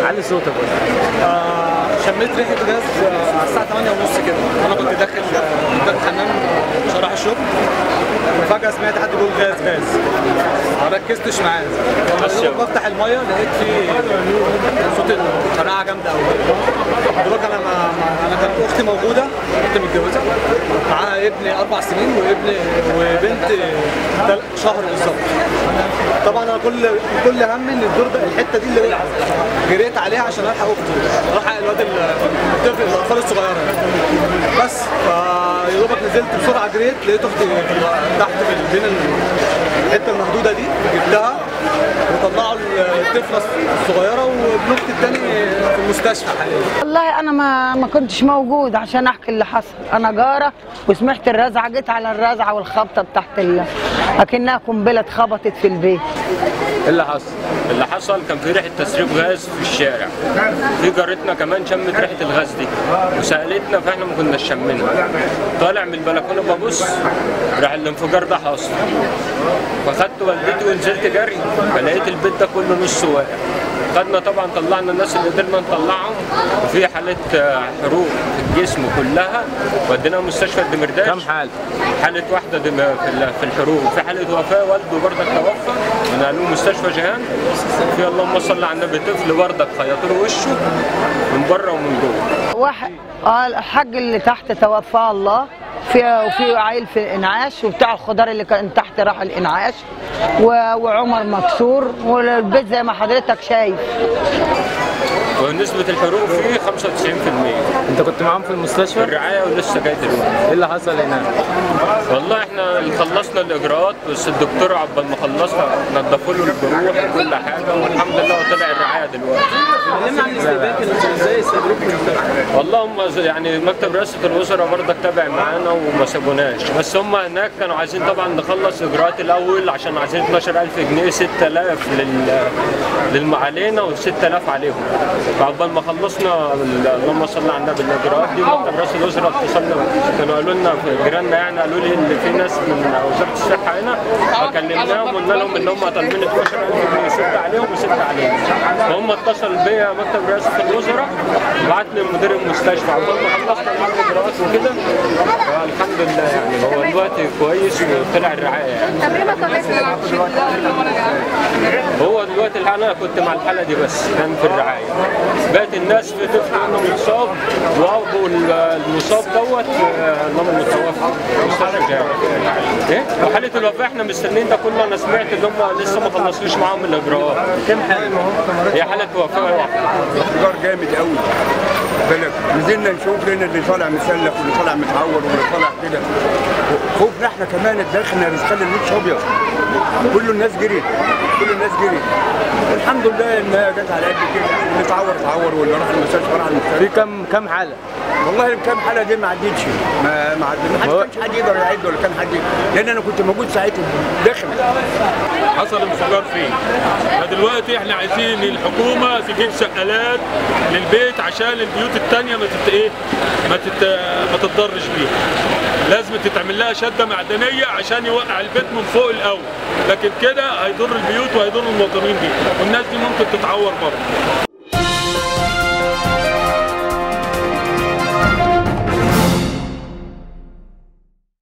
علي صوتك بس آه، شميت ريحه غاز آه، على الساعه 8 ونص كده انا كنت داخل آه، داخل الحمام آه، عشان اروح الشغل وفجاه سمعت حد بيقول غاز غاز ما ركزتش معاه لما بفتح الميه لقيت في صوت الشرقعه جامده قوي دلوقتي انا ما ما- انا كانت اختي موجوده اختي متجوزه معاها ابن اربع سنين وابن وبنت تل- شهر بالظبط طبعا انا كل كل همي ان الدور ده الحته دي اللي وقعت جريت عليها عشان الحق اختي الحق الواد ال- الطفل الاطفال الصغيره بس فيا دوبك نزلت بسرعه جريت لقيت اختي في- تحت في بين ال- الحته المهدوده دي جبتها وطلعوا الطفله الصغيره وابن اختي الثاني في المستشفى حاليا والله انا ما ما كنتش موجود عشان احكي اللي حصل انا جاره وسمعت الرزعه جيت على الرزعه والخبطه بتاعت ال... اكنها قنبله اتخبطت في البيت ايه اللي حصل؟ اللي حصل كان في ريحه تسريب غاز في الشارع في جارتنا كمان شمت ريحه الغاز دي وسالتنا فاحنا ما كناش شمينها طالع من البلكونه ببص راح الانفجار ده حاصل فخدت والدتي ونزلت جري فلقيت البيت ده كله نص واقع خدنا طبعا طلعنا الناس اللي قدرنا نطلعهم وفي حالة آه، حروق في الجسم كلها وديناها مستشفى الدمرداش كم حالة؟ حالة واحدة دم في ال- في الحروق وفي حالة وفاة والده برضك توفى ونقلوه مستشفى جهان في اللهم صل على النبي طفل برضك خيطوا له وشه من بره ومن جوه واحد اه الحاج اللي تحت توفاه الله في وفي عيل في الانعاش وبتاع الخضار اللي كان تحت راح الانعاش و- وعمر مكسور والبيت زي ما حضرتك شايف ونسبة الحروق فيه 95% انت كنت معاهم في في المستشفى؟ الرعاية ولسه جاي دلوقتي ايه اللي حصل هناك؟ والله احنا خلصنا الاجراءات بس الدكتور عقبال ما خلصنا نضفوا له الجروح وكل حاجه والحمد لله هو طلع الرعايه دلوقتي كلمنا عن الاستقبال كان ازاي استقبلوكم والله هم ز- يعني مكتب رئاسه الوزراء برضك تابع معانا وما سابوناش بس هم هناك كانوا عايزين طبعا نخلص اجراءات الاول عشان عايزين 12000 جنيه 6000 لل للم علينا و6000 عليهم فعقبال ما خلصنا ال- اللهم صل على النبي الاجراءات دي مكتب رئاسه الوزراء اتصلنا كانوا قالوا لنا في جيراننا يعني قالوا لي ان في ناس من وزاره الصحه هنا فكلمناهم قلنا لهم ان هم طالبين 12000 جنيه ستة عليهم وستة عليهم فهم اتصل بيا مكتب رئاسه الوزراء بعت لي مدير المستشفى عقبال ما خلصنا معاه الاجراءات وكده الحمد لله يعني هو دلوقتي كويس وطلع الرعايه يعني تمرينة طبيعية هو دلوقتي الحالة انا كنت مع الحاله دي بس كان في الرعايه بقت الناس في طفل عنده مصاب وابو المصاب دوت آه، اللهم المتوفى مستشفى جامعي ايه وحاله الوفاه احنا مستنيين ده كله انا سمعت ان هم لسه ما خلصوش معاهم الاجراءات كم حالة؟ هي حاله وفاه واحده انفجار جامد قوي بالك نزلنا نشوف لنا اللي طالع مسلخ واللي طالع متعور واللي طالع كده خوفنا احنا كمان دخلنا رزقنا الموتش ابيض كل الناس جريت كل الناس جريت والحمد لله انها جت على قد كده اللي اتعور اتعور واللي راح المستشفى راح في المستشفى كم كم حالة؟ والله كام حاله دي ما عدتش ما ما عدت ما هو- حد- كانش حد يقدر يعد ولا كان حد لان انا كنت موجود ساعتها داخل حصل انفجار فيه فدلوقتي احنا عايزين الحكومه تجيب شقالات للبيت عشان البيوت التانية ما تت ايه ما تت ما تتضرش بيها لازم تتعمل لها شده معدنيه عشان يوقع البيت من فوق الاول لكن كده هيضر البيوت وهيضر المواطنين دي والناس دي ممكن تتعور برضه